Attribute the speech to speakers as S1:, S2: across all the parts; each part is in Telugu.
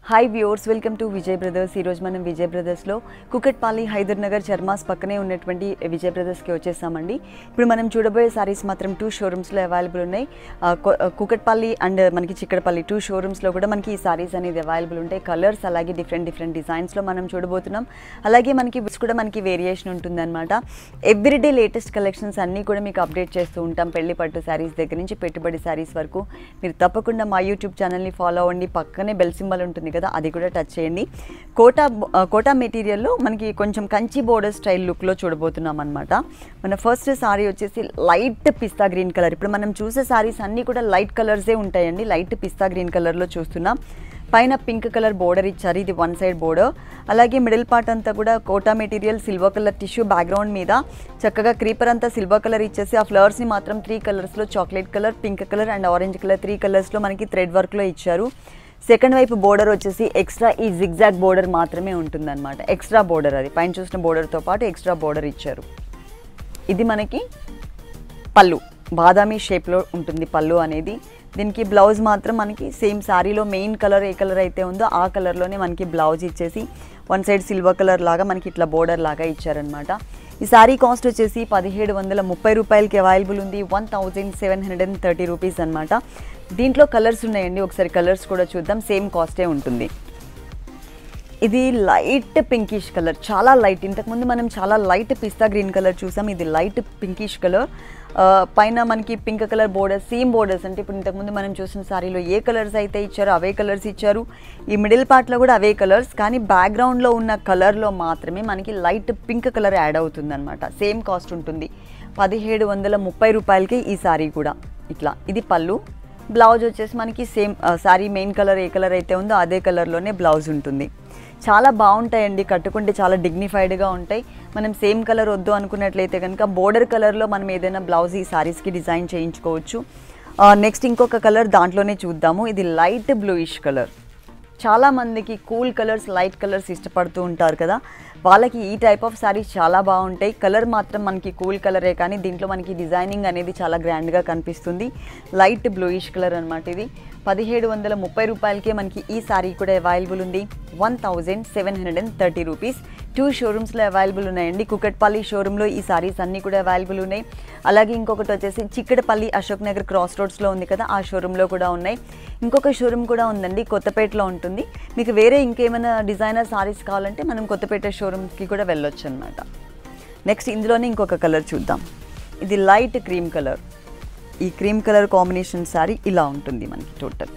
S1: hi viewers welcome to Vijay brothers ఈరోజు మనం విజయ్ బ్రదర్స్లో కుకట్పాలి హైదర్ నగర్ చర్మాస్ పక్కనే ఉన్నటువంటి విజయ్ బ్రదర్స్కి వచ్చేసామండి ఇప్పుడు మనం చూడబోయే సారీస్ మాత్రం టూ షోరూమ్స్లో అవైలబుల్ ఉన్నాయి ఆ, కొ- ఆ, కుకట్పల్లి అండ్ మనకి చిక్కడపల్లి టూ షోరూమ్స్లో కూడా మనకి ఈ సారీస్ అనేది అవైలబుల్ ఉంటాయి కలర్స్ అలాగే డిఫరెంట్ డిఫరెంట్ డిజైన్స్లో మనం చూడబోతున్నాం అలాగే మనకి విస్ కూడా మనకి వేరియేషన్ ఉంటుందన్నమాట ఎవ్రీడే లేటెస్ట్ కలెక్షన్స్ అన్నీ కూడా మీకు అప్డేట్ చేస్తూ ఉంటాం పెళ్లి పట్టు శారీస్ దగ్గర నుంచి పెట్టుబడి శారీస్ వరకు మీరు తప్పకుండా మా యూట్యూబ్ ఛానల్ని ఫాలో అవ్వండి పక్కనే బెల్ సింబల్ ఉంటుంది కదా అది కూడా టచ్ చేయండి కోటా బో- ఆ, కోటా మెటీరియల్లో మనకి కొంచెం కంచి బోర్డర్ స్టైల్ లుక్లో చూడబోతున్నాం అనమాట మన ఫస్ట్ సారీ వచ్చేసి లైట్ పిస్తా గ్రీన్ కలర్ ఇప్పుడు మనం చూసే సారీస్ అన్నీ కూడా లైట్ కలర్సే ఉంటాయండి లైట్ పిస్తా గ్రీన్ కలర్లో చూస్తున్నాం పైన పింక్ కలర్ బోర్డర్ ఇచ్చారు ఇది వన్ సైడ్ బోర్డర్ అలాగే మిడిల్ పార్ట్ అంతా కూడా Kota material silver colour tissue background మీద చక్కగా క్రీపర్ అంతా సిల్వర్ కలర్ ఇచ్చేసి ఆ ఫ్లవర్స్ని మాత్రం త్రీ కలర్స్లో chocolate colour pink colour and orange colour three కలర్స్లో మనకి థ్రెడ్ వర్క్లో ఇచ్చారు సెకండ్ వైపు బోర్డర్ వచ్చేసి ఎక్స్ట్రా ఈ జిగ్జాగ్ బోర్డర్ మాత్రమే ఉంటుందన్నమాట ఎక్స్ట్రా బోర్డర్ అది పైన చూసిన బోర్డర్తో పాటు ఎక్స్ట్రా బోర్డర్ ఇచ్చారు ఇది మనకి పళ్ళు బాదామి షేప్లో ఉంటుంది పళ్ళు అనేది దీనికి బ్లౌజ్ మాత్రం మనకి సేమ్ శారీలో మెయిన్ కలర్ ఏ కలర్ అయితే ఉందో ఆ కలర్లోనే మనకి బ్లౌజ్ ఇచ్చేసి వన్ సైడ్ సిల్వర్ కలర్ లాగా మనకి ఇట్లా బోర్డర్ లాగా ఇచ్చారనమాట ఈ శారీ కాస్ట్ వచ్చేసి పదిహేడు వందల ముప్పై రూపాయలకి అవైలబుల్ ఉంది one thousand seven hundred and thirty rupees అనమాట దీంట్లో కలర్స్ ఉన్నాయండి ఒకసారి కలర్స్ కూడా చూద్దాం సేమ్ కాస్టే ఉంటుంది ఇది లైట్ పింకిష్ కలర్ చాలా లైట్ ఇంతకుముందు మనం చాలా లైట్ పిస్తా గ్రీన్ కలర్ చూసాం ఇది లైట్ పింకిష్ కలర్ పైన మనకి pink colour border same borders అంటే ఇప్పుడు ఇంతకుముందు మనం చూసిన సారీలో ఏ కలర్స్ అయితే ఇచ్చారో అవే కలర్స్ ఇచ్చారు ఈ మిడిల్ పార్ట్లో కూడా అవే కలర్స్ కానీ బ్యాక్గ్రౌండ్లో ఉన్న కలర్లో మాత్రమే మనకి లైట్ పింక్ కలర్ యాడ్ అవుతుంది అనమాట సేమ్ కాస్ట్ ఉంటుంది పదిహేడు వందల ముప్పై రూపాయలకి ఈ సారీ కూడా ఇట్లా ఇది పళ్ళు బ్లౌజ్ వచ్చేసి మనకి సేమ్ శారీ మెయిన్ కలర్ ఏ కలర్ అయితే ఉందో అదే కలర్లోనే బ్లౌజ్ ఉంటుంది చాలా బాగుంటాయండి కట్టుకుంటే చాలా డిగ్నిఫైడ్గా ఉంటాయి మనం సేమ్ కలర్ వద్దు అనుకున్నట్లయితే కనుక బోర్డర్ కలర్లో మనం ఏదైనా బ్లౌజ్ ఈ సారీస్కి డిజైన్ చేయించుకోవచ్చు నెక్స్ట్ ఇంకొక కలర్ దాంట్లోనే చూద్దాము ఇది లైట్ బ్లూయిష్ కలర్ చాలా మందికి కూల్ కలర్స్ లైట్ కలర్స్ ఇష్టపడుతూ ఉంటారు కదా వాళ్ళకి ఈ టైప్ ఆఫ్ శారీస్ చాలా బాగుంటాయి కలర్ మాత్రం మనకి కూల్ కలరే కానీ దీంట్లో మనకి డిజైనింగ్ అనేది చాలా గ్రాండ్గా కనిపిస్తుంది లైట్ బ్లూయిష్ కలర్ అనమాట ఇది పదిహేడు వందల ముప్పై రూపాయలకే మనకి ఈ శారీ కూడా అవైలబుల్ ఉంది one thousand seven hundred and thirty rupees two షోరూమ్స్లో అవైలబుల్ ఉన్నాయండి కుకట్పల్లి షోరూంలో ఈ సారీస్ అన్నీ కూడా అవైలబుల్ ఉన్నాయి అలాగే ఇంకొకటి వచ్చేసి చిక్కడపల్లి అశోక్ నగర్ క్రాస్ రోడ్స్లో ఉంది కదా ఆ షోరూంలో కూడా ఉన్నాయి ఇంకొక షోరూమ్ కూడా ఉందండి కొత్తపేటలో ఉంటుంది మీకు వేరే ఇంకేమైనా డిజైనర్ సారీస్ కావాలంటే మనం కొత్తపేట షోరూమ్కి కూడా వెళ్ళొచ్చు అనమాట నెక్స్ట్ ఇందులోనే ఇంకొక కలర్ చూద్దాం ఇది లైట్ క్రీమ్ కలర్ ఈ క్రీమ్ కలర్ కాంబినేషన్ శారీ ఇలా ఉంటుంది మనకి total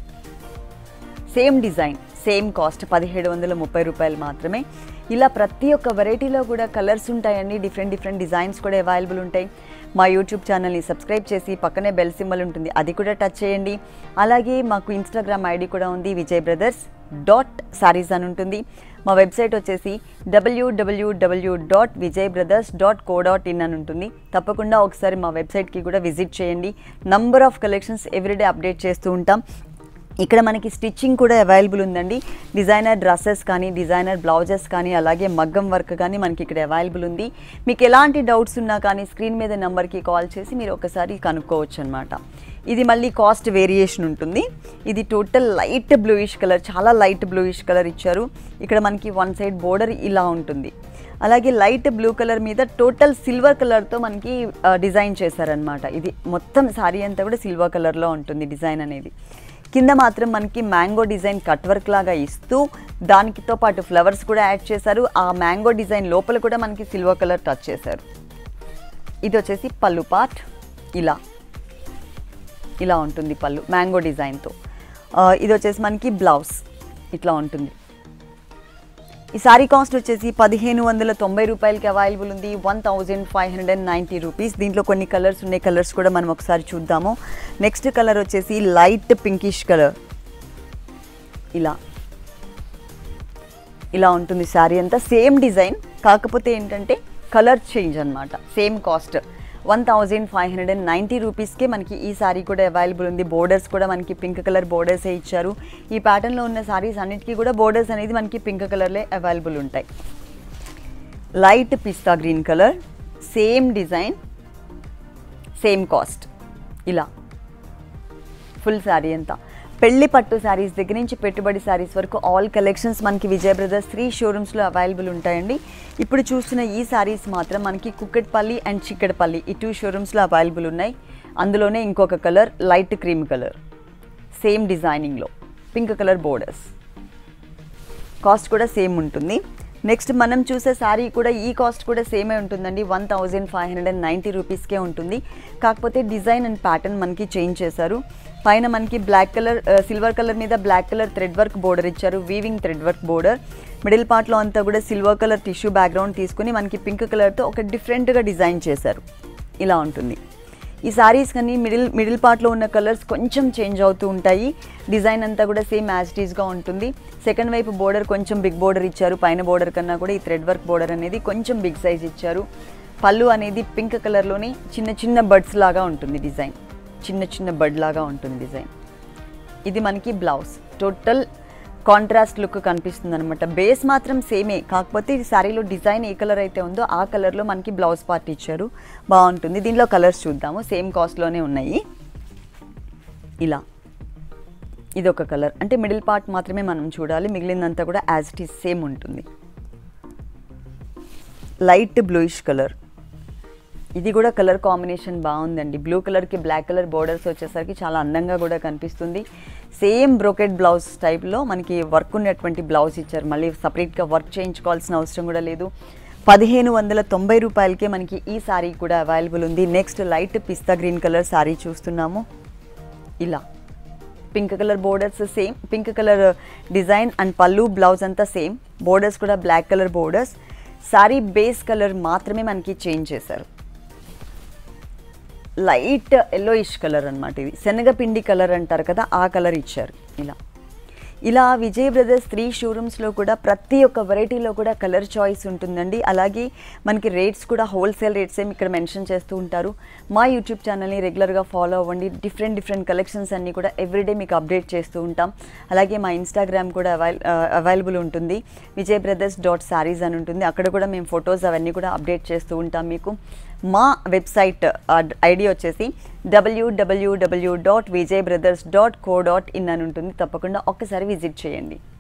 S1: same design same cost పదిహేడు వందల ముప్పై రూపాయలు మాత్రమే ఇలా ప్రతి ఒక్క వెరైటీలో కూడా కలర్స్ ఉంటాయండి డిఫరెంట్ డిఫరెంట్ డిజైన్స్ కూడా అవైలబుల్ ఉంటాయి మా యూట్యూబ్ ఛానల్ని సబ్స్క్రైబ్ చేసి పక్కనే బెల్ సింబల్ ఉంటుంది అది కూడా టచ్ చేయండి అలాగే మాకు ఇన్స్టాగ్రామ్ ఐడి కూడా ఉంది విజయ్ బ్రదర్స్ డాట్ సారీస్ అని ఉంటుంది మా వెబ్సైట్ వచ్చేసి W W W dot Vijay brothers dot co dot in అని ఉంటుంది తప్పకుండా ఒకసారి మా వెబ్సైట్కి కూడా విజిట్ చేయండి number of collections every day update చేస్తూ ఉంటాం ఇక్కడ మనకి స్టిచ్చింగ్ కూడా అవైలబుల్ ఉందండి డిజైనర్ డ్రెస్సెస్ కానీ డిజైనర్ బ్లౌజెస్ కానీ అలాగే మగ్గం వర్క్ కానీ మనకి ఇక్కడ అవైలబుల్ ఉంది మీకు ఎలాంటి డౌట్స్ ఉన్నా కానీ స్క్రీన్ మీద నెంబర్కి కాల్ చేసి మీరు ఒకసారి కనుక్కోవచ్చు అనమాట ఇది మళ్ళీ కాస్ట్ వేరియేషన్ ఉంటుంది ఇది టోటల్ లైట్ బ్లూయిష్ కలర్ చాలా లైట్ బ్లూయిష్ కలర్ ఇచ్చారు ఇక్కడ మనకి వన్ సైడ్ బోర్డర్ ఇలా ఉంటుంది అలాగే లైట్ బ్లూ కలర్ మీద టోటల్ సిల్వర్ కలర్తో మనకి ఆ, డిజైన్ చేశారనమాట ఇది మొత్తం సారీ అంతా కూడా సిల్వర్ కలర్లో ఉంటుంది డిజైన్ అనేది కింద మాత్రం మనకి మ్యాంగో డిజైన్ కట్ వర్క్ లాగా ఇస్తూ దానికితో పాటు ఫ్లవర్స్ కూడా యాడ్ చేశారు ఆ మ్యాంగో డిజైన్ లోపల కూడా మనకి సిల్వర్ కలర్ టచ్ చేశారు ఇది వచ్చేసి పళ్ళు పార్ట్ ఇలా ఇలా ఉంటుంది పళ్ళు మ్యాంగో డిజైన్తో ఆ, ఇది వచ్చేసి మనకి బ్లౌజ్ ఇట్లా ఉంటుంది ఈ సారీ కాస్ట్ వచ్చేసి పదిహేను వందల తొంభై రూపాయలకి అవైలబుల్ ఉంది one thousand five hundred and ninety rupees దీంట్లో కొన్ని కలర్స్ ఉన్నాయి కలర్స్ కూడా మనం ఒకసారి చూద్దాము నెక్స్ట్ కలర్ వచ్చేసి లైట్ పింకిష్ కలర్ ఇలా ఇలా ఉంటుంది శారీ అంతా సేమ్ డిజైన్ కాకపోతే ఏంటంటే కలర్ చేంజ్ అన్నమాట same cost one thousand five hundred and ninety రూపీస్కే మనకి ఈ సారీ కూడా అవైలబుల్ ఉంది బోర్డర్స్ కూడా మనకి పింక్ కలర్ బోర్డర్సే ఇచ్చారు ఈ ప్యాటర్న్లో ఉన్న సారీస్ అన్నిటికీ కూడా బోర్డర్స్ అనేది మనకి పింక్ కలర్లే అవైలబుల్ ఉంటాయి లైట్ పిస్తా green colour same design same cost ఇలా ఫుల్ శారీ అంతా పెళ్లి పట్టు శారీస్ దగ్గర నుంచి పెట్టుబడి శారీస్ వరకు ఆల్ కలెక్షన్స్ మనకి విజయ్ బ్రదర్స్ త్రీ షోరూమ్స్లో అవైలబుల్ ఉంటాయండి ఇప్పుడు చూస్తున్న ఈ శారీస్ మాత్రం మనకి కుక్కట్పల్లి అండ్ చిక్కడపల్లి ఈ టూ షోరూమ్స్లో అవైలబుల్ ఉన్నాయి అందులోనే ఇంకొక colour light cream colour same డిజైనింగ్లో పింక్ కలర్ బోర్డర్స్ కాస్ట్ కూడా సేమ్ ఉంటుంది నెక్స్ట్ మనం చూసే శారీ కూడా ఈ కాస్ట్ కూడా సేమే ఉంటుందండి one thousand five hundred and ninety రూపీస్కే ఉంటుంది కాకపోతే డిజైన్ అండ్ ప్యాటర్న్ మనకి చేంజ్ చేశారు పైన మనకి బ్లాక్ కలర్ సిల్వర్ కలర్ మీద black colour thread work border ఇచ్చారు weaving thread work border middle పార్ట్లో అంతా కూడా సిల్వర్ కలర్ టిష్యూ బ్యాక్గ్రౌండ్ తీసుకుని మనకి పింక్ కలర్తో ఒక డిఫరెంట్గా డిజైన్ చేశారు ఇలా ఉంటుంది ఈ సారీస్ కానీ మిడిల్ మిడిల్ పార్ట్లో ఉన్న కలర్స్ కొంచెం చేంజ్ అవుతూ ఉంటాయి డిజైన్ అంతా కూడా సేమ్ యాజ్ టీజ్గా ఉంటుంది సెకండ్ వైపు బోర్డర్ కొంచెం బిగ్ బోర్డర్ ఇచ్చారు పైన బోర్డర్ కన్నా కూడా ఈ థ్రెడ్ వర్క్ బోర్డర్ అనేది కొంచెం బిగ్ సైజ్ ఇచ్చారు పళ్ళు అనేది పింక్ కలర్లోని చిన్న చిన్న బర్డ్స్ లాగా ఉంటుంది డిజైన్ చిన్న చిన్న బర్డ్ లాగా ఉంటుంది డిజైన్ ఇది మనకి బ్లౌజ్ టోటల్ కాంట్రాస్ట్ లుక్ కనిపిస్తుంది అనమాట బేస్ మాత్రం సేమే కాకపోతే ఈ శారీలో డిజైన్ ఏ కలర్ అయితే ఉందో ఆ కలర్లో మనకి బ్లౌజ్ పార్ట్ ఇచ్చారు బాగుంటుంది దీనిలో కలర్స్ చూద్దాము సేమ్ కాస్ట్లోనే ఉన్నాయి ఇలా ఇది ఒక కలర్ అంటే మిడిల్ పార్ట్ మాత్రమే మనం చూడాలి మిగిలిందంతా కూడా యాజ్ ఇట్ ఈస్ సేమ్ ఉంటుంది లైట్ బ్లూయిష్ కలర్ ఇది కూడా కలర్ కాంబినేషన్ బాగుందండి బ్లూ కలర్కి బ్లాక్ కలర్ బోర్డర్స్ వచ్చేసరికి చాలా అందంగా కూడా కనిపిస్తుంది సేమ్ బ్రోకెట్ బ్లౌజ్ టైప్లో మనకి వర్క్ ఉన్నటువంటి బ్లౌజ్ ఇచ్చారు మళ్ళీ సపరేట్గా వర్క్ చేయించుకోవాల్సిన అవసరం కూడా లేదు పదిహేను వందల తొంభై రూపాయలకే మనకి ఈ శారీ కూడా అవైలబుల్ ఉంది నెక్స్ట్ లైట్ పిస్తా గ్రీన్ కలర్ శారీ చూస్తున్నాము ఇలా pink colour borders same pink colour design and పళ్ళు బ్లౌజ్ అంతా సేమ్ బోర్డర్స్ కూడా black colour borders sari base colour మాత్రమే మనకి చేంజ్ చేశారు లైట్ ఎల్లోయిష్ కలర్ అనమాట ఇది శనగపిండి కలర్ అంటారు కదా ఆ కలర్ ఇచ్చారు ఇలా ఇలా విజయ్ బ్రదర్స్ త్రీ షోరూమ్స్లో కూడా ప్రతి ఒక్క వెరైటీలో కూడా కలర్ చాయిస్ ఉంటుందండి అలాగే మనకి రేట్స్ కూడా హోల్సేల్ రేట్స్ ఏమి ఇక్కడ మెన్షన్ చేస్తూ ఉంటారు మా యూట్యూబ్ ఛానల్ని రెగ్యులర్గా ఫాలో అవ్వండి డిఫరెంట్ డిఫరెంట్ కలెక్షన్స్ అన్నీ కూడా ఎవ్రీడే మీకు అప్డేట్ చేస్తూ ఉంటాం అలాగే మా ఇన్స్టాగ్రామ్ కూడా అవైల్ అవైలబుల్ ఉంటుంది విజయ్ బ్రదర్స్ డాట్ శారీస్ అని ఉంటుంది అక్కడ కూడా మేము ఫొటోస్ అవన్నీ కూడా అప్డేట్ చేస్తూ ఉంటాం మీకు మా వెబ్సైట్ ఐడి వచ్చేసి W W W dot Vijay brothers dot co dot in అని ఉంటుంది తప్పకుండా ఒక్కసారి విజిట్ చేయండి